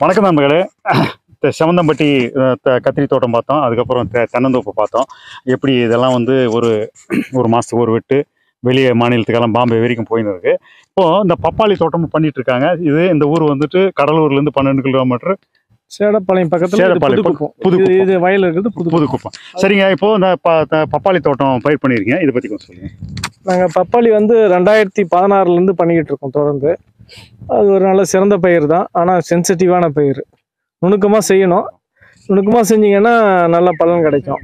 வணக்கம் நண்பர்களே இந்த செவந்தம்பட்டி அஹ், த- கத்திரி தோட்டம் பார்த்தோம் அதுக்கப்புறம் தெ- தென்னந்தோப்பு பார்த்தோம் எப்படி இதெல்லாம் வந்து ஒரு ஒரு மாதத்துக்கு ஒரு விட்டு வெளியே மாநிலத்துக்கெல்லாம் பாம்பே வரைக்கும் போயின்னு இருக்கு இப்போ இந்த பப்பாளி தோட்டமும் பண்ணிட்டு இருக்காங்க இது இந்த ஊர் வந்துட்டு கடலூர்லேருந்து பன்னெண்டு கிலோமீட்டர் சேடப்பாளையம் பக்கத்துல இது சேடப்பாளையம், புதுக்குப்பம் புதுக்குப்பம். இது இது வயல் இருக்குது புது புதுக்குப்பம் சரிங்க இப்போ இந்த ப- த- பப்பாளி தோட்டம் பயிர் பண்ணியிருக்கீங்க இதை பற்றி கொஞ்சம் சொல்லுங்க நாங்க பப்பாளி வந்து ரெண்டாயிரத்தி பதினாறுல இருந்து பண்ணிக்கிட்டு இருக்கோம் தொடர்ந்து அது ஒரு நல்ல சிறந்த பயிர் தான் ஆனா சென்சிட்டிவான பயிர் நுணுக்கமா செய்யணும் நுணுக்கமா செஞ்சீங்கன்னா நல்ல பலன் கிடைக்கும்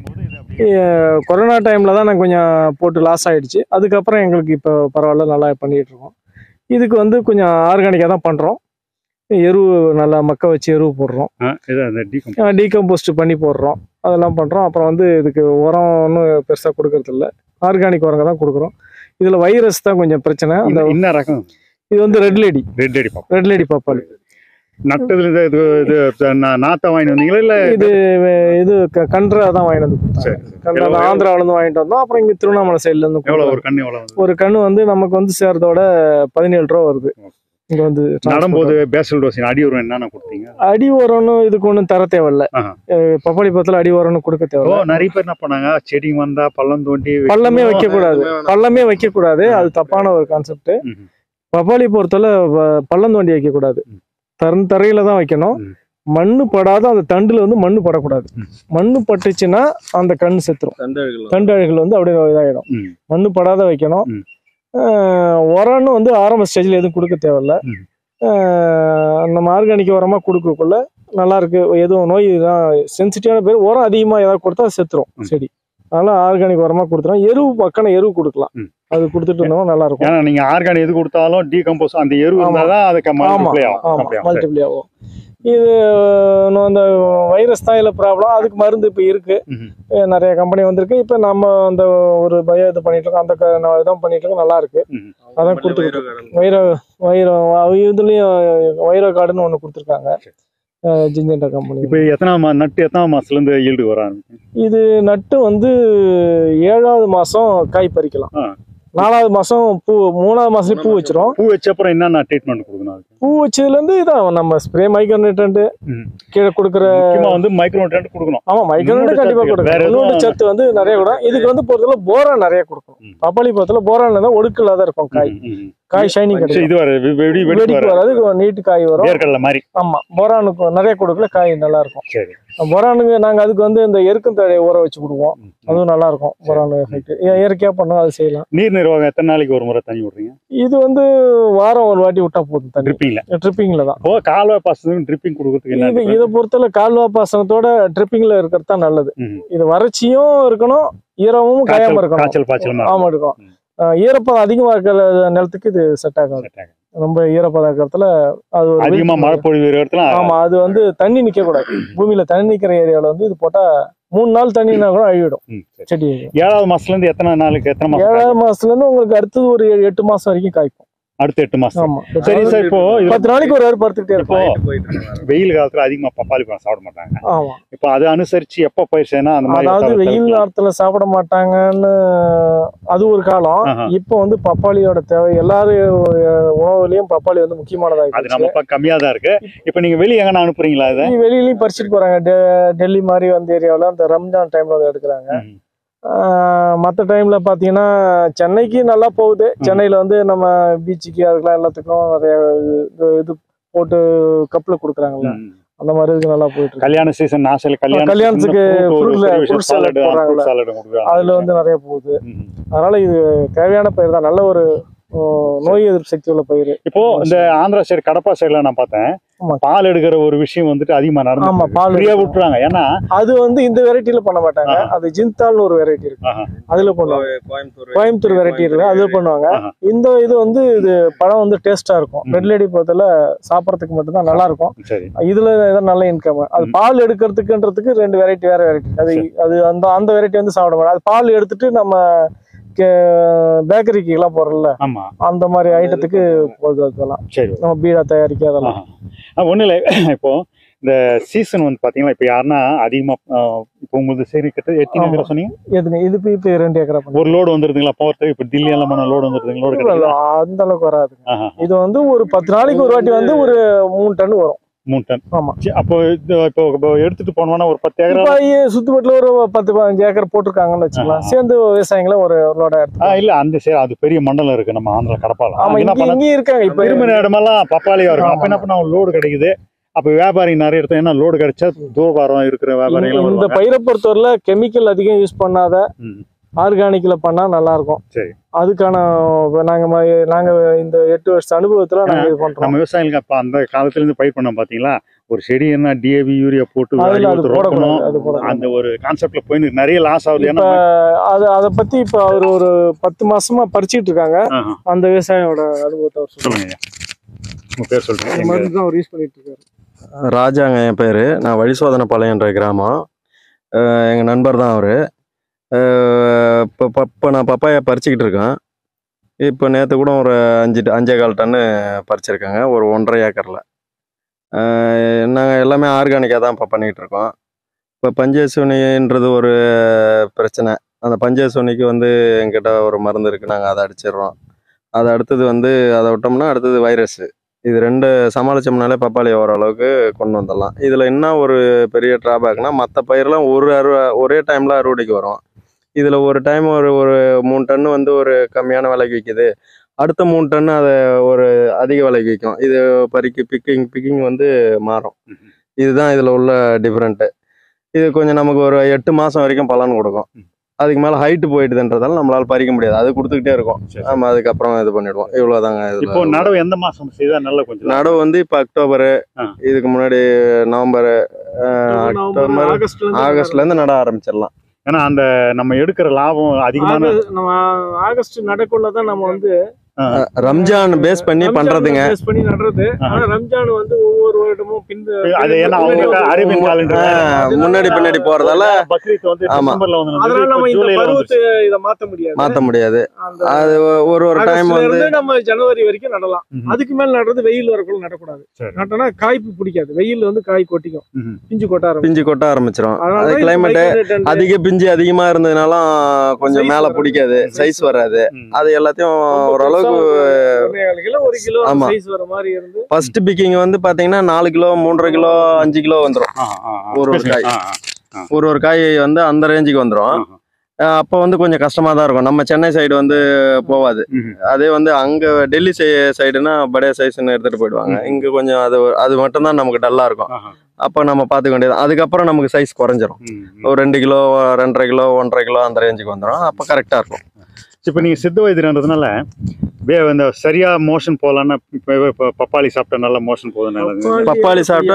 எ- கொரோனா டைம்ல தான் நான் கொஞ்சம் போட்டு லாஸ் ஆயிடுச்சு அதுக்கப்புறம் எங்களுக்கு இப்போ பரவாயில்ல நல்லா பண்ணிட்டு இருக்கோம் இதுக்கு வந்து கொஞ்சம் ஆர்கானிக்காக தான் பண்றோம் எரு நல்லா மக்க வச்சு எரு போடுறோம் ஆ, இது அந்த டீகம் டீகம்போஸ்ட் பண்ணி போடுறோம் அதெல்லாம் பண்ணுறோம் அப்புறம் வந்து இதுக்கு உரம் ஒன்றும் பெருசாக கொடுக்கறது இல்ல ஆர்கானிக் உரங்க தான் கொடுக்குறோம் இதில் வைரஸ் தான் கொஞ்சம் பிரச்சனை அந்த என்ன ரகம் இது வந்து ரெட் லேடி ரெட் அடி பப்பாளி ரெட் லேடி பப்பாளி நட்டதுல இருந்து இது இது நா- நாத்தா வாங்கி வந்தீங்களா இல்லை இது வே- இது க- கன்றா தான் வாங்கிட்டு வந்து கொடுத்தாங்க. சரி சரி. கன்றா எவ்வளவு- ஆந்திராவில இருந்து வாங்கிட்டு வந்தோம் அப்புறம் இங்கே திருவண்ணாமலை சைட்ல இருந்து எவ்வளோ கொடுத்தாங்க. ஒரு கண்ணு எவ்வளோ வந்து ஒரு கன்று வந்து நமக்கு வந்து சேர்றதோட பதினேழு ரூபா வருது இங்க வந்து நடும்போது பேசல் டோசின் அடி உரம் என்னென்ன கொடுத்தீங்க அடி உரம்னு இதுக்கு ஒன்றும் தர தேவையில்ல ஆஹா. அஹ் பப்பாளி பழத்துல அடி உரம்னு கொடுக்க ஓ தேவையில்ல நிறைய பேர் என்ன பண்ணாங்க செடி வந்தா பள்ளம் தோண்டி பள்ளமே வைக்க கூடாது பள்ளமே வைக்க கூடாது அது தப்பான ஒரு கான்செப்ட் ம்ஹும். பப்பாளி பொறுத்தவரை ப- பள்ளம் தோண்டி வைக்க கூடாது ம். தர தரையில தான் வைக்கணும் ம். மண்ணு படாத அந்த தண்டுல வந்து மண்ணு படக்கூடாது ம். மண்ணு பட்டுச்சுன்னா அந்த கண் செத்துரும் தண்டல்கள் தண்டு அழுகல் வந்து அப்படியே இதாயிடும் ம். மண்ணு படாத வைக்கணும் ம். ஆஹ் உரம்னு வந்து ஆரம்ப ஸ்டேஜ்ல எதுவும் கொடுக்க தேவையில்ல ம். ஆஹ் நம்ம ஆர்கானிக் உரமா கொடுக்கக்குள்ள நல்லா இருக்கு எதுவும் நோய் சென்சிட்டிவான பேர் உரம் அதிகமா ஏதாவது கொடுத்தா அது செத்துரும் ம். செடி அதனால ஆர்கானிக் உரமா கொடுத்துரும் எரு பக்கம் எரு கொடுக்கலாம் ம். அது கொடுத்துட்டு இருந்தோம் நல்லா இருக்கும் ஏன்னா நீங்க ஆர்கானிக் எது கொடுத்தாலும் டீகம்போஸ் அந்த எரு ஆமா. இருந்தாதான் அதுக்கு ஆமா மல்டிப்ளை ஆமா ஆகும் அப்படியா? சரி. மல்டிப்ளை ஆகும் இது இன்னும் அந்த வைரஸ் தான் இல்லை ப்ராப்ளம் அதுக்கு மருந்து இப்போ இருக்கு ம்ஹும். அஹ் நிறைய கம்பெனி வந்திருக்கு இப்போ நம்ம அந்த ஒரு பயோ இது பண்ணிட்டு இருக்கோம் அந்த க- நான் இதான் பண்ணிட்டு இருக்கோம் நல்லா இருக்கு ம்ஹும். அதான் கொடுத்துக்கிட்டு வைர வைர இதுலயும் வைர கார்டுன்னு ஒன்று கொடுத்துருக்காங்க ஜிஞ்செண்டா கம்பெனி இப்ப எத்தனை மா- நட்டு எத்தனை மாசத்துல இருந்து ஈல்டு வர ஆரம்பிக்கும்? இது நட்டு வந்து ஏழாவது மாசம் காய் பறிக்கலாம் ஆ. நாலாவது மாசம் பூ மூணாவது மாசம் பூ வச்சிரும் பூ வச்ச அப்புறம் என்னென்ன ட்ரீட்மெண்ட் கொடுக்கணும் அதுக்கு? பூ வச்சதுல இருந்து இதான் நம்ம ஸ்ப்ரே மைக்ரோனிட்ரண்ட் ம். கீழே கொடுக்குற முக்கியமா வந்து மைக்ரோ நியூட்ரியன்ட் கொடுக்கணும் ஆமா மைக்ரோனிட் இன்னொரு கண்டிப்பா சத்து வேற கொடுக்கும் எதுவும் இன்னொரு சத்து வந்து நிறைய கூட இதுக்கு வந்து பொறுத்தல போரான் நிறைய கொடுக்கும் ம். பப்பாளி பொறுத்தல போரான்ல தான் ஒடுக்கல் தான் இருக்கும் காய் ம், ம், ம். காய் ஷைனிங் சரி, கிடைக்கும் இது வர வெடி வெடி வெடிக்கு வர வராது நீட்டு காய் வரும் வேர்க்கடலை மாதிரி ஆமா போரானுக்கு நிறைய கொடுக்கல காய் நல்லா இருக்கும் சரி போரானுக்கு நாங்க அதுக்கு வந்து இந்த எருக்கும் தழையை ஊற வச்சு கொடுப்போம் ம், ம். அதுவும் நல்லா இருக்கும் போரான் எஃபெக்ட் இயற்கையா பண்ணா அது செய்யலாம் நீர் நிர்வாகம் எத்தனை நாளைக்கு ஒரு முறை தண்ணி விடுறீங்க இது வந்து வாரம் ஒரு வாட்டி விட்டா போதும் தண்ணி ட்ரிப்பிங்ல ட்ரிப்பிங்ல தான் இப்போ கால்வாய் பாசத்துக்கு ட்ரிப்பிங் கொடுக்கறதுக்கு என்ன இது இதை பொறுத்தல கால்வா பாசனத்தோட ட்ரிப்பிங்ல இருக்கிறது தான் நல்லது ம். இது வறட்சியும் இருக்கணும் ஈரமும் காயாம காய்ச்சல் இருக்கணும் காய்ச்சல் பாய்ச்சல் ஆமா இருக்கும் ம். அஹ் ஈரப்பதம் அதிகமா இருக்கிற நிலத்துக்கு இது செட் ஆகாது ரொம்ப ஈரப்பதம் இருக்கிறதுல அது ஒரு அதிகமா வீழ்ச்சி மழை பொழிவு இடத்துல ஆமா அது வந்து தண்ணி நிக்க கூடாது பூமியில தண்ணி நிக்கிற ஏரியால வந்து இது போட்டா மூணு நாள் தண்ணினா கூட அழிவிடும் ம், சரி. செடி ஏழாவது மாசத்துல இருந்து எத்தனை நாளுக்கு எத்தனை மாசம் ஏழாவது காய்க்கும்? மாசத்துல இருந்து உங்களுக்கு அடுத்தது ஒரு ஏழு எட்டு மாசம் வரைக்கும் காய்க்கும் அடுத்த எட்டு மாசம் ஆமா சரி சார் இப்போ இது பத்து நாளைக்கு ஒரு அறுப்பு படுத்துக்கிட்டே இருக்கும் இப்போ போயிட்டு இருக்காங்க வெயில் காலத்துல அதிகமா பப்பாளி பழம் சாப்பிட மாட்டாங்க ஆமா இப்போ அதை அனுசரிச்சு எப்ப பயிர் செய்யணும் அந்த மாதிரி அதாவது தவிர்த்து- வெயில் நேரத்துல சாப்பிட மாட்டாங்கன்னு அது ஒரு காலம் ஆஹா. இப்போ வந்து பப்பாளியோட தேவை எல்லாரும் உணவுலயும் பப்பாளி வந்து முக்கியமானதா அது நம்ம பக்கம் கம்மியா தான் இருக்கு இப்போ நீங்க வெளிய எங்கன்னா அனுப்புறீங்களா இதை வெளியிலயும் பறிச்சுட்டு போறாங்க டெ- டெல்லி மாதிரி அந்த ஏரியாவில் அந்த ரம்ஜான் டைம்ல அதை எடுக்கிறாங்க ம். மற்ற டைம்ல பாத்தீங்கன்னா சென்னைக்கு நல்லா போகுது சென்னையில வந்து நம்ம பீச்சுக்கு அதுக்கெல்லாம் எல்லாத்துக்கும் நிறைய இது- இது போட்டு கப்ல கொடுக்குறாங்கல்ல ம். அந்த மாதிரி இதுக்கு நல்லா போயிட்டு இருக்கு கல்யாண சீசன் நாசல் கல்யாண கல்யாணத்துக்கு fruit salad- fruit salad போடுறாங்கல்ல. சாலட் கொடுக்குறாங்க அதுல வந்து நிறைய போகுது ம். அதனால இது தேவையான பயிர் தான் நல்ல ஒரு அஹ், நோய் எதிர்ப்பு சக்தி உள்ள பயிர் இப்போ இந்த ஆந்திரா சைடு கடப்பா சைடுல நான் பார்த்தேன் ஆமா. பால் எடுக்கிற ஒரு விஷயம் வந்துட்டு அதிகமா ஆமா நடந்து பால் ஃப்ரீயா எடுக்கும். விட்டுறாங்க ஏன்னா அது வந்து இந்த வெரைட்டில பண்ண மாட்டாங்க ஆஹா. அது ஜிந்தால்னு ஒரு வெரைட்டி இருக்கு ஆஹா. அதுல பண்ணுவாங்க கோயம்புத்தூர் கோயம்புத்தூர் வெரைட்டி இருக்கு அதுல பண்ணுவாங்க ஆஹா. இந்த இது வந்து இது பழம் வந்து டேஸ்டா இருக்கும் ம். ரெட் லேடி பொறுத்தல சாப்பிடறதுக்கு மட்டும் தான் நல்லா இருக்கும் சரி இதுல ஏதாவது நல்ல இன்கம் அது ம். பால் எடுக்கிறதுக்குன்றதுக்கு ரெண்டு வெரைட்டி வேற வெரைட்டி அது சரி. அது அந்த அந்த வெரைட்டி வந்து சாப்பிட மாட்டோம் அது பால் எடுத்துட்டு நம்ம பேக்கரிக்கு எல்லாம் போறோம்ல ஆமா அந்த மாதிரி ஐட்டத்துக்கு போகுது அதெல்லாம் சரி நம்ம பீடா தயாரிக்க அதெல்லாம் ஒன்றும் இல்லை இப்போ இந்த சீசன் வந்து பாத்தீங்கன்னா இப்போ யாருன்னா அதிகமா ஆஹ், இப்போ உங்களுக்கு சரி கிட்ட எத்தனை ஆமா. ஏக்கரா சொன்னீங்க எதுங்க இது இப்ப- இப்ப ரெண்டு ஏக்கரா பண்ணி ஒரு லோடு வந்துருதுங்களா போறதுக்கு இப்போ தில்லி எல்லாம் பண்ண லோடு வந்துருதுங்க லோடு இல்ல, இல்ல, கிடையாது அந்த அளவுக்கு வராது இது வந்து ஒரு பத்து நாளைக்கு ஒரு வாட்டி வந்து ஒரு மூணு டன் வரும் மூணு டன் ஆமா சரி, அப்போ இது இப்போ இப்போ எடுத்துட்டு போனோம்னா ஒரு பத்து இப்போ ஏக்கரா சுத்துப்பட்டுல ஒரு பத்து பதினஞ்சு ஏக்கர் போட்டிருக்காங்கன்னு வச்சுக்கலாம் ஆஹா. சேர்ந்து விவசாயிகளை ஒரு லோட ஆ, எடுத்து இல்ல அந்த சரி அது பெரிய மண்டலம் இருக்கு நம்ம ஆந்திரா கடப்பால ஆமா அங்க என்ன இங்க பண்ண இங்கேயும் இருக்காங்க இப்ப விரும்பின இடமெல்லாம் பப்பாளியா இருக்கும் அப்ப ஆமா. என்ன பண்ண லோடு கிடைக்குது அப்ப வியாபாரி நிறைய இடத்துல என்ன லோடு கிடைச்சா தூரபாரம் இருக்கிற வியாபாரிகள் இந்த வருவாங்க. பயிரை பொறுத்தவரையில கெமிக்கல் அதிகம் யூஸ் பண்ணாத ம். ஆர்கானிக்ல பண்ணா நல்லா இருக்கும் சரி. அதுக்கான இப்ப நாங்க ம- நாங்க இந்த எட்டு வருஷ அனுபவத்துல நாங்க இது பண்றோம் நம்ம விவசாயிகளுக்கு அப்ப அந்த காலத்துல இருந்து பயிர் பண்ண பாத்தீங்களா ஒரு செடி என்ன டிஏவி யூரியா போட்டு அதுல அது அடிவுத்து போடக்கூடாது ரொட்டணும். அது போடக்கூடாது அந்த ஒரு கான்செப்ட்ல போய் நிறைய லாஸ் ஆகுது இப்ப ஏன்னா அது அதை பத்தி இப்ப அவர் ஒரு பத்து மாசமா பறிச்சிட்டு இருக்காங்க ஆஹா. அந்த விவசாயியோட அனுபவத்தை அவர் சொல்லுங்க சொல்லுங்க ஐயா. உங்க பேர் சொல்றேன் இந்த எங்க- மருந்து தான் அவர் யூஸ் பண்ணிட்டு இருக்காரு ராஜாங்க என் பேர் நான் வழிசோதனைப்பாளையன்ற கிராமம் எங்கள் நண்பர் தான் அவர் இப்போ இப்போ நான் பப்பாயா பறிச்சுக்கிட்டு இருக்கேன் இப்போ நேற்று கூட ஒரு அஞ்சு ட- அஞ்சே கால் டன்னு பறிச்சிருக்காங்க ஒரு ஒன்றரை ஏக்கரில் நாங்கள் எல்லாமே ஆர்கானிக்காக தான் இப்போ பண்ணிகிட்டு இருக்கோம் இப்போ பஞ்சேசுனின்றது ஒரு பிரச்சனை அந்த பஞ்சேசுனிக்கு வந்து எங்கிட்ட ஒரு மருந்து இருக்குது நாங்கள் அதை அடிச்சிடுறோம் அது அடுத்தது வந்து அதை விட்டோம்னா அடுத்தது வைரஸ் இது ரெண்டு சமாளிச்சோம்னாலே பப்பாளி ஓரளவுக்கு கொண்டு வந்துடலாம் இதில் என்ன ஒரு பெரிய ட்ராபேக்னா மற்ற பயிரெலாம் ஒரு அறுவ ஒரே டைமில் அறுவடைக்கு வரும் இதில் ஒரு டைம் ஒரு ஒரு மூணு டன்னு வந்து ஒரு கம்மியான விலைக்கு விற்கிது அடுத்த மூணு டன்னு அதை ஒரு அதிக விலைக்கு விற்கும் இது பறிக்கு பிக்கிங் பிக்கிங் வந்து மாறும் இதுதான் இதில் உள்ள டிஃப்ரெண்ட்டு இது கொஞ்சம் நமக்கு ஒரு எட்டு மாதம் வரைக்கும் பலன் கொடுக்கும் அதுக்கு மேலே ஹைட்டு போயிட்டுதுன்றதால நம்மளால பறிக்க முடியாது அது கொடுத்துக்கிட்டே இருக்கும் சரி. நம்ம அதுக்கப்புறம் இது பண்ணிடுவோம் இவ்வளோதாங்க இதுல இப்போ நடவு எந்த மாசம் செய்தா நல்லா கொஞ்சம் நடவு வந்து இப்போ அக்டோபரு ஆ. இதுக்கு முன்னாடி நவம்பர் அக்டோபர் ஆகஸ்ட்ல இருந்து ஆகஸ்ட்ல இருந்து நட ஆரம்பிச்சிடலாம் ஏன்னா அந்த நம்ம எடுக்கிற லாபம் அதிகமான ஆகஸ்ட் நம்ம ஆகஸ்ட் நடக்குள்ள தான் நம்ம வந்து ரம்ஜான் பேஸ் பண்ணி ரம்ஜான் பண்றதுங்க base பண்ணி நடுறது ஆனா ரம்ஜான் வந்து ஒவ்வொரு வருடமும் பிந்து அது ஏன்னா அவங்க அரேபியன் ஆ, காலண்டர் முன்னாடி பின்னாடி போறதால பக்ரீத் வந்து ஆமா. டிசம்பர்ல வந்து அதனால நடந்தது, நம்ம இப்ப இந்த ஜூலைல வந்துருச்சு. பருவத்தை இத மாத்த முடியாது மாத்த முடியாது அந்த அது ஒரு ஒரு டைம் ஆகஸ்ட்ல வந்து இருந்து நம்ம ஜனவரி வரைக்கும் நடலாம் ம்ஹும். அதுக்கு மேல நடுறது வெயில் வரக்குள்ள நடக்கூடாது சரி. நட்டோம்னா காய்ப்பு பிடிக்காது வெயில் வந்து காய் கொட்டிக்கும் ம்ஹும். பிஞ்சு கொட்ட ஆரம்பிக்கும் பிஞ்சு கொட்ட ஆரம்பிச்சிரும் அதனால அது தான் கிளைமேட் இந்த micro nutrient அதிக பிஞ்சு அதிகமா இருந்ததுனாலும் கொஞ்சம் Size மேல வராது. பிடிக்காது Size சைஸ் வராது ம். அது எல்லாத்தையும் ரொம்ப ஓரளவுக்கு பெருசா ஒண்ணே கால் கிலோ ஒரு கிலோ ஆமா. சைஸ் வர மாதிரி இருந்து ஃபர்ஸ்ட் பிக்கிங் வந்து பாத்தீங்கன்னா நாலு கிலோ மூன்றரை கிலோ அஞ்சு கிலோ வந்துரும் ஆ, ஆ, ஆ. ஒரு ஒரு காய். ஆ, ஆ. ஒரு ஒரு காய் வந்து அந்த ரேஞ்சுக்கு வந்துரும் ஆஹா. அப்போ வந்து கொஞ்சம் கஷ்டமா தான் இருக்கும் நம்ம சென்னை சைடு வந்து போவாது ம்ஹும். அதே வந்து அங்க டெல்லி சைடுனா படைய சைஸ்னு எடுத்துட்டு போயிடுவாங்க ம். இங்க கொஞ்சம் அது அது மட்டும் தான் நமக்கு டல்லா இருக்கும் ஆஹா. அப்போ நம்ம பார்த்துக்க வேண்டியது அதுக்கப்புறம் நமக்கு சைஸ் குறைஞ்சிரும் ம், ம். ஒரு ரெண்டு கிலோ ரெண்டரை கிலோ ஒன்றரை கிலோ அந்த ரேஞ்சுக்கு வந்துடும் அப்போ கரெக்டாக இருக்கும் இப்ப நீங்க சித்த வைத்தியன்றதுனால வே- இந்த சரியா மோஷன் போகலான்னா இப்ப இப்ப பப்பாளி சாப்பிட்டா நல்லா மோஷன் போகுது நல்லது பப்பாளி பப்பாளி சாப்பிட்டா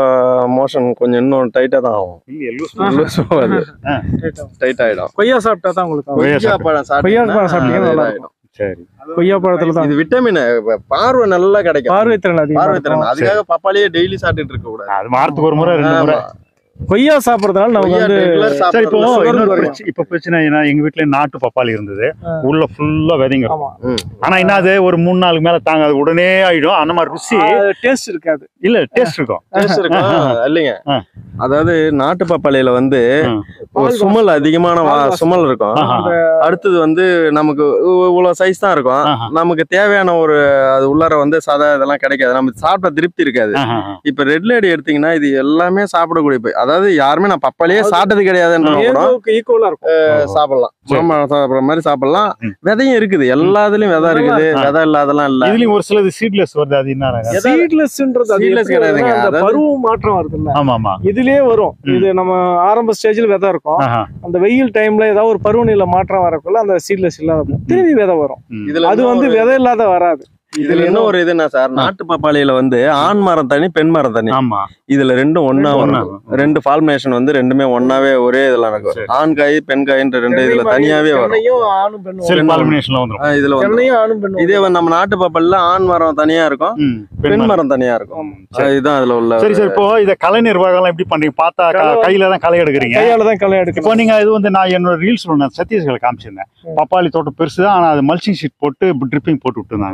மோஷன் கொஞ்சம் இன்னும் டைட்டாக தான் ஆகும் இல்லையே, loose ஆஹா. லூஸ் ஆகாது Right ஆ. டைட் ஆகிடும் கொய்யா சாப்பிட்டா தான் உங்களுக்கு ஆகும். கொய்யா கொய்யா பழம் கொய்யா பழம் சாப்பிட்டீங்கன்னா சாப்பிட்டீங்கன்னா நல்லா இதாயிடும். சரி கொய்யா பழத்துல தான் இது விட்டமின் பார்வை நல்லா கிடைக்கும் பார்வை திறன் அதிகமா பார்வை இருக்கும். திறன் அதுக்காக பப்பாளியே டெய்லி சாப்பிட்டுட்டு இருக்க கூடாது அது வாரத்துக்கு ஒரு முறை ரெண்டு முறை ஆமா. கொய்யா சாப்பிடறதுனால நமக்கு கொய்யா வந்து regular சரி இப்போ சாப்பிடுறது sugar இன்னொரு குறையும். பிரச்சனை இப்ப பிரச்சனை என்ன எங்க வீட்ல நாட்டு பப்பாளி இருந்தது ஆ. உள்ள ஃபுல்லா விதைங்க இருக்கும். ஆமா ம். ஆனா என்ன அது ஒரு மூணு நாளுக்கு மேல தாங்க அது உடனே ஆயிடும் அந்த மாதிரி ருசி டேஸ்ட் இருக்காது இல்ல டேஸ்ட் இருக்கும் Taste இருக்கும் இல்லைங்க ஆ. அதாவது நாட்டு பப்பாளியில வந்து ஆ. ஒரு சுமல் அதிகமான வா- பால் வாசம். சுமல் இருக்கும் ஆஹா. அடுத்தது வந்து நமக்கு இவ்- இவ்வளவு சைஸ் தான் இருக்கும் ஆஹா. நமக்கு தேவையான ஒரு அது உள்ளார வந்து சதை இதெல்லாம் கிடைக்காது நம்ம சாப்பிட்ட திருப்தி இருக்காது ஆஹா, ஆஹா. இப்ப ரெட் லேடி எடுத்தீங்கன்னா இது எல்லாமே சாப்பிடக்கூடிய பயிர். அதாவது யாருமே நான் பப்பாளியே அது- சாப்பிட்டது கிடையாதுன்ற கூட மேங்கோவுக்கு ஈக்குவலா இருக்கும் சாப்பிடலாம் சரி. மாம்பழம் சாப்பிடுற மாதிரி சாப்பிடலாம் ம். விதையும் இருக்குது எல்லாத்துலயும் விதை இருக்குது ஆ. விதை இல்லாதெல்லாம் இல்ல இதுலயும் ஒரு சிலது சீட்லெஸ் வருது அது என்ன எதா- சீட்லெஸ்ன்றது அது Seedless எப்படி கிடையாதுங்க. வருதுன்னா, அந்த அதாவது- பருவ மாற்றம் வருதுல்ல ஆமா ஆமா இதுலயே வரும் ம். இது நம்ம ஆரம்ப ஸ்டேஜ்ல விதை இருக்கும் ஆஹா. அந்த வெயில் டைம்ல ஏதாவது ஒரு பருவநிலை மாற்றம் வரக்குள்ள அந்த சீட்லெஸ் இல்லாத போகும். திரும்பி விதை வரும் ம். இதுல அது இன்னும் வந்து ஒரு- விதை இல்லாத வராது இதுல என்ன ஒரு இதுன்னா சார் நாட்டு பப்பாளியில வந்து ஆண் மரம் தனி பெண் மரம் தனி ஆமா இதுல ரெண்டும் ஒண்ணா ஒண்ணா வரும் வரும். ரெண்டு ஃபார்மேஷன் வந்து ரெண்டுமே ஒண்ணாவே ஒரே இதுல நடக்கும் சரி. ஆண் காய் பெண் காயின்ற ரெண்டு இதுல தென்னை தனியாவே வரும் தென்னையும் ஆணும் பெண்ணும் செல் வரும். பாலிமினேஷன்ல வந்துரும் ஆ, இதுல வந்து தென்னையும் ஆணும் பெண்ணும் இதே வந்து நம்ம நாட்டு பப்பாளில ஆண் மரம் தனியா இருக்கும் ம். பெண் பெண் மரம் தனியா இருக்கும் ம். ஆ, இதுதான் அதுல உள்ள சரி சரி இப்போ இத கலை நிர்வாகம் எப்படி பண்றீங்க பார்த்தா க- களை- கையில தான் களை எடுக்கிறீங்க கையால தான் களை இப்போ எடுக்கணும் நீங்க இது வந்து நான் என்னோட ரீல்ஸ் பண்ண சத்தீஸ்கர் காமிச்சிருந்தேன் ம். பப்பாளி தோட்டம் பெருசு தான் ஆனா அது மல்ச்சிங் ஷீட் போட்டு ட்ரிப்பிங் போட்டு விட்டுருந்தாங்க மல்ச்சிங்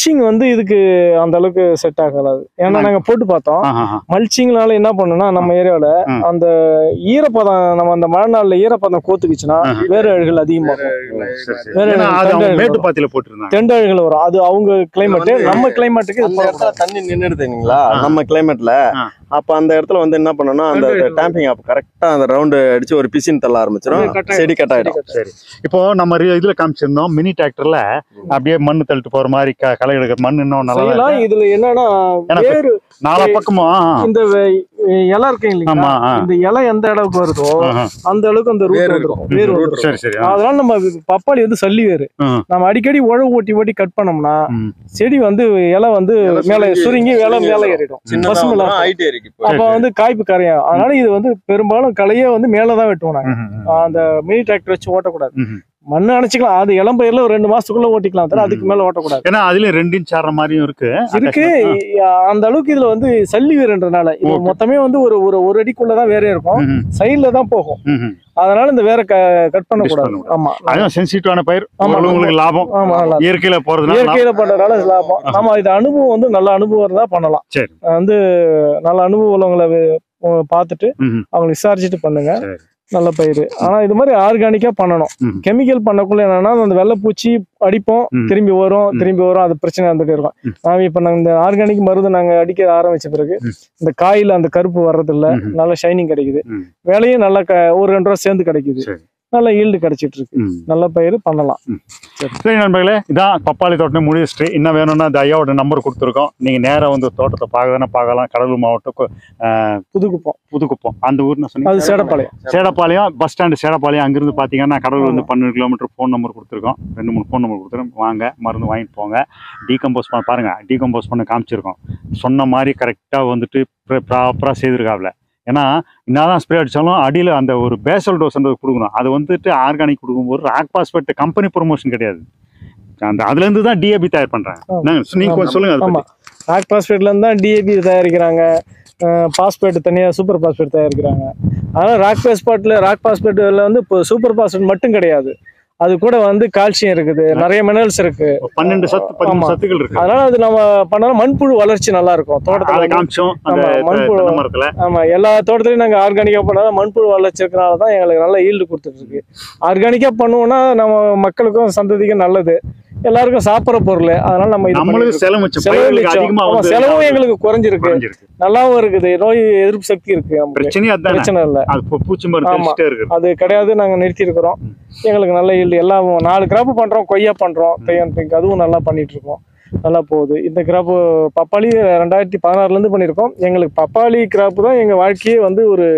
மல்ச்சிங் வந்து இதுக்கு அந்த அளவுக்கு செட் ஆகலாது ஏன்னா நாங்க போட்டு பார்த்தோம் ஆஹா, ஆஹா. மல்ச்சிங்னால என்ன பண்ணுனா நம்ம ஏரியாவில் ம். அந்த ஈரப்பதம் நம்ம அந்த மழை நாள்ல ஈரப்பதம் கோத்துக்குச்சுன்னா ஆஹா. வேற அழுகல் அதிகமாகும் சரி, சரி. வேற ஏன்னா அது அவங்க தண்டை மேட்டுப்பாத்தியில போட்டிருந்தாங்க தெண்டு அழுகல் வரும் அது அவங்க கிளைமேட் வந்து நம்ம கிளைமேட்டுக்கு அந்த இடத்துல தண்ணி நின்றுடுதுங்களா ஆ. நம்ம கிளைமேட்ல ஆ. அப்ப அந்த இடத்துல வந்து என்ன பண்ணணும்னா அந்த டேம்பிங் ஆப் கரெக்டா அந்த ரவுண்டு அடிச்சு ஒரு பிசின் தள்ள ஆரம்பிச்சிடும் செடி கட் ஆயிடும் சரி இப்போ நம்ம ரி- இதுல காமிச்சிருந்தோம் மினி டிராக்டர்ல அப்படியே மண்ணு தள்ளிட்டு போற மாதிரி க- களை எடுக்கிற மண் இன்னும் நல்லா செய்யலாம் இதுல என்னன்னா ஏன்னா வேறு நாலா பக்கமும் ஆ, ஆ. இந்த வே- இலை இருக்கு ஆமா இல்லைங்களா ஆ. இந்த இலை எந்த அளவுக்கு வருதோ ஆஹா. அந்த அளவுக்கு அந்த ரூட் வேர் வந்துரும் இருக்கும். வேர் root வந்துரும் சரி சரி ஆ. அதனால நம்ம பப்பாளி வந்து சல்லி வேறு ம். நம்ம அடிக்கடி உழவு ஓட்டி ஓட்டி கட் பண்ணோம்னா ம். செடி வந்து இலை வந்து இலை மேல சுருங்கி- சுருங்கி இலை சுருங்கி மேல வரும். ஏறிடும் சின்னதா பசுமை வந்துரும், இல்லாம. height ஏறிக்கும் இப்போ. அப்ப வந்து காய்ப்பு கரையும் அதனால இது வந்து பெரும்பாலும் களையே வந்து மேலதான் வெட்டுவோம் நாங்க ம், ம், அந்த மினி டிராக்டர் வச்சு ஓட்டக்கூடாது ம், ம். மண்ணு அணைச்சிக்கலாம் அது இளம்பயிர்ல ஒரு ரெண்டு மாசத்துக்குள்ள ஓட்டிக்கலாம் தவிர அதுக்கு மேல ஓட்டக்கூடாது ஏன்னா அதுலயும் ரெண்டு இன்ச் ஆடுற மாதிரியும் இருக்கு இருக்கு அந்த அளவுக்கு இதுல வந்து சல்லி வேறுன்றனால இது Okay. மொத்தமே வந்து ஒரு ஒரு ஒரு அடிக்குள்ளதான் வேற இருக்கும் ம், ம், சைடுல தான் போகும் ம், ம். அதனால இந்த வேற கட் பண்ணக்கூடாது பண்ணக்கூடாது. ஆமா அதுவும் சென்சிட்டிவான பயிர் ஆமா, ஓரளவு உங்களுக்கு லாபம் ஆமா நல்லா இயற்கையில போறதுனால லாபம். இயற்கையில பண்றதுனால இது லாபம் நம்ம இது அனுபவம் வந்து நல்ல அனுபவம் இருந்தா பண்ணலாம் சரி. வந்து நல்ல அனுபவம் உள்ளவங்களை வே- உ- பார்த்துட்டு ம், ம். அவங்க விசாரிச்சுட்டு பண்ணுங்க சரி. நல்ல பயிர் ஆனா இது மாதிரி ஆர்கானிக்கா பண்ணணும் ம். கெமிக்கல் பண்ணக்குள்ள என்னன்னா அந்த வெள்ளைப்பூச்சி அடிப்போம் ம். திரும்பி வரும் ம். திரும்பி வரும் அது பிரச்சனை வந்துட்டே இருக்கும் ம். நாம இப்ப நாங்க இந்த ஆர்கானிக் மருந்து நாங்க அடிக்க ஆரம்பிச்ச பிறகு ம். இந்த காயில அந்த கருப்பு வர்றது இல்ல ம், ம். நல்ல ஷைனிங் கிடைக்குது ம். விலையும் நல்ல க- ஒரு ரெண்டு ரூபா சேர்ந்து கிடைக்குது சரி. நல்ல ஈல்டு கிடைச்சிட்டு இருக்கு ம். நல்ல பயிர் பண்ணலாம் சரி நண்பர்களே இதான் பப்பாளி தோட்டம் முடிச்சுட்டு இன்னும் வேணும்னா இந்த ஐயாவோட நம்பர் கொடுத்துருக்கோம் நீங்கள் நேராக வந்து தோட்டத்தை பார்க்கறதுனா பார்க்கலாம் கடலூர் மாவட்டம் கு- ஆஹ், புதுக்குப்பம் புதுக்குப்பம் அந்த ஊர்னு அது சொன்னீங்க சேடப்பாளையம் சேடப்பாளையம் பஸ் ஸ்டாண்டு சேடப்பாளையம் அங்கிருந்து பார்த்தீங்கன்னா கடலூர் வந்து பன்னெண்டு கிலோமீட்டர் ஃபோன் நம்பர் கொடுத்துருக்கோம் ரெண்டு மூணு ஃபோன் நம்பர் கொடுத்துருக்கோம் வாங்க மருந்து வாங்கிட்டு போங்க டீகம்போஸ் பண்ண பாருங்க டீகம்போஸ் பண்ண காமிச்சிருக்கோம் சொன்ன மாதிரி கரெக்டாக வந்துட்டு ப்ராப்பராக செய்திருக்காப்ல ஏன்னா என்னதான் ஸ்ப்ரே அடித்தாலும் அடியில் அந்த ஒரு பேசல் டோஸ்ன்றது கொடுக்கணும் அது வந்துட்டு ஆர்கானிக் கொடுக்கும்போது ராக் பாஸ்பெட் கம்பெனி ப்ரொமோஷன் கிடையாது அந்த அதுலேருந்து தான் டிஏபி தயார் பண்ணுறாங்க ஆமா. நீங்கள் கொஞ்சம் சொல்லுங்க அதை ஆமா பத்தி. ராக் பாஸ்பேட்ல இருந்து தான் டிஏபி தயாரிக்கிறாங்க பாஸ்பேட் தனியா சூப்பர் பாஸ்பேட் தயாரிக்கிறாங்க அதனால ராக் பாஸ்பேட்ல ராக் பாஸ்பேட்ல வந்து இப்போ சூப்பர் பாஸ்பேட் மட்டும் கிடையாது அது கூட வந்து கால்சியம் இருக்குது நிறைய மினரல்ஸ் இருக்கு ஒரு பன்னெண்டு சத்து பதிமூணு ஆமா. சத்துக்கள் இருக்கு அதனால அது நம்ம பண்ணாலும் மண்புழு வளர்ச்சி நல்லா இருக்கும் அதை தோட்டத்துல வந்து- காமிச்சோம் அந்த ஆமா, மண்புழு தென்னை மரத்துல ஆமா எல்லா தோட்டத்திலையும் நாங்க ஆர்கானிக்கா பண்ணாலும் மண்புழு வளர்ச்சி இருக்கனால தான் எங்களுக்கு நல்ல ஈல்டு கொடுத்துட்டு இருக்கு ஆர்கானிக்கா பண்ணுவோம்னா நம்ம மக்களுக்கும் சந்ததிக்கும் நல்லது எல்லாருக்கும் சாப்பிட்ற பொருள் அதனால நம்ம இது நம்மளுக்கு பண்ணிட்டு செலவு மிச்சம் செலவு பயிர்களுக்கு மிச்சம். அதிகமா ஆமா, வந்து செலவும் எங்களுக்கு குறைஞ்சிருக்கு குறைஞ்சிருக்கு நல்லாவும் இருக்குது நோய் எதிர்ப்பு சக்தி இருக்கு நமக்கு பிரச்சனையே அதானே பிரச்சனை இல்லை அது பூ- பூச்சி மருந்து ஆமா. தெளிச்சுட்டே இருக்கு அது கிடையாது நாங்க நிறுத்தி இருக்கிறோம் எங்களுக்கு நல்ல ஈல்டு எல்லாம் நாலு கிராப் பண்றோம் கொய்யா பண்றோம் தையன் பிங்க் அதுவும் நல்லா பண்ணிட்டு இருக்கோம் நல்லா போகுது இந்த கிராப்பு பப்பாளி ரெண்டாயிரத்தி பதினாறுல இருந்து பண்ணியிருக்கோம் எங்களுக்கு பப்பாளி கிராப்பு தான் எங்க வாழ்க்கையே வந்து ஒரு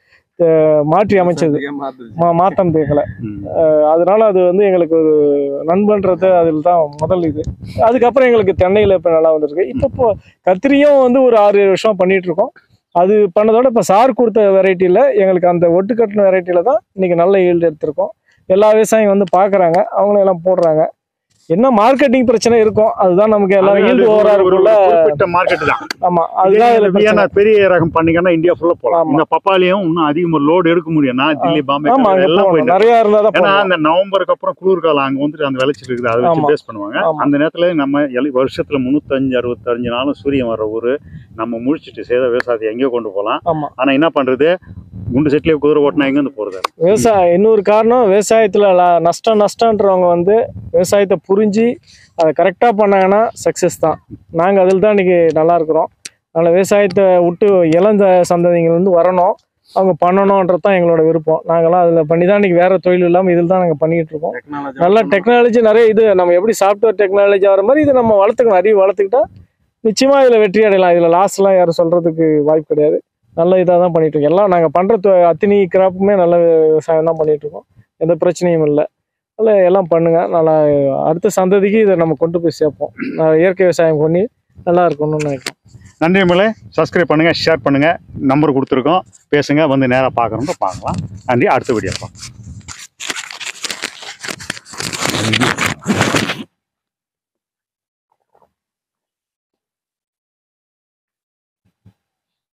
அஹ், மாற்றி அமைச்சது மா மாத்தம் தேக்கலை ம். அதனால அது வந்து எங்களுக்கு ஒரு நண்பன்றது அதில் தான் முதல் இது அதுக்கப்புறம் எங்களுக்கு தென்னையில் இப்போ நல்லா வந்திருக்கு இப்போ இப்போ கத்திரியும் வந்து ஒரு ஆறு ஏழு வருஷம் பண்ணிட்டு இருக்கோம் அது பண்ணதோட இப்போ சார் கொடுத்த வெரைட்டியில் எங்களுக்கு அந்த ஒட்டு கட்டின வெரைட்டியில் தான் இன்னைக்கு நல்ல ஈல்டு எடுத்திருக்கோம் எல்லா விவசாயியும் வந்து பார்க்குறாங்க அவங்களும் எல்லாம் போடுறாங்க என்ன மார்க்கெட்டிங் பிரச்சனை இருக்கும் அதுதான் நமக்கு எல்லாம் அது ஈல்டு ஒரு- ஓவரா ஒரு இருக்குல்ல குறிப்பிட்ட மார்க்கெட் தான் ஆமா அதுதான் இதுல பிரச்சனை. வியன்னா பெரிய ரகம் பண்ணீங்கன்னா இந்தியா ஃபுல்லா போலாம் ஆமா. இந்த பப்பாளியும் இன்னும் அதிகமா லோடு எடுக்க முடியும்னா தில்லி பாம்பே ஆமா அங்க எல்லாம் போகணும் போயிட்டு நிறைய இருந்தா தான் ஏன்னா போகணும் அந்த நவம்பருக்கு அப்புறம் குளிர்காலம் அங்க வந்துட்டு அந்த விளைச்சல் இருக்குது அதை வச்சு ஆமா. பேஸ் பண்ணுவாங்க ஆமா. அந்த நேரத்துல நம்ம எலி- வருஷத்துல முன்னூத்தஞ்சு அறுபத்தஞ்சு நாளும் சூரியன் வர்ற ஊரு நம்ம முழிச்சிட்டு செய்த விவசாயத்தை எங்கேயோ கொண்டு போகலாம் ஆமா ஆனா என்ன பண்றது குண்டு செட்லயே குதிரை ஓட்டினா எங்க இருந்து போறது விவசாயம் இன்னொரு காரணம் விவசாயத்துல ல- நஷ்டம் நஷ்டன்றவங்க வந்து விவசாயத்தை புரிஞ்சு அதை கரெக்டாக பண்ணாங்கன்னா சக்ஸஸ் தான் நாங்கள் அதில் தான் இன்னைக்கு நல்லா இருக்கிறோம் அதனால் விவசாயத்தை விட்டு இளந்த சந்ததிகள் வந்து வரணும் அவங்க பண்ணணுன்றது தான் எங்களோட விருப்பம் நாங்களாம் அதில் பண்ணி தான் இன்னைக்கு வேற தொழில் இல்லாமல் இதில் தான் நாங்கள் பண்ணிக்கிட்டு இருக்கோம் நல்ல டெக்னாலஜி நிறைய இது நம்ம எப்படி சாஃப்ட்வேர் டெக்னாலஜி வர மாதிரி இதை நம்ம வளர்த்துக்கணும் அறிவு வளர்த்துக்கிட்டா நிச்சயமாக இதில் வெற்றி அடையலாம் இதில் லாஸ்லாம் யாரும் சொல்கிறதுக்கு வாய்ப்பு கிடையாது நல்ல இதாக தான் பண்ணிட்டு இருக்கோம் எல்லாம் நாங்கள் பண்ணுற அத்தனை கிராப்புமே நல்ல விவசாயம் தான் பண்ணிட்டு இருக்கோம் எந்த பிரச்சனையும் இல்லை நல்ல எல்லாம் பண்ணுங்க நல்லா அடுத்த சந்ததிக்கு இதை நம்ம கொண்டு போய் சேர்ப்போம் நான் இயற்கை விவசாயம் பண்ணி நல்லா இருக்கணும்னு நினைக்கிறேன் நன்றி மேலே சப்ஸ்கிரைப் பண்ணுங்க ஷேர் பண்ணுங்க நம்பர் கொடுத்துருக்கோம் பேசுங்க வந்து நேரா பார்க்கறவங்க பார்க்கலாம் நன்றி அடுத்த வீடியோ பார்க்கலாம்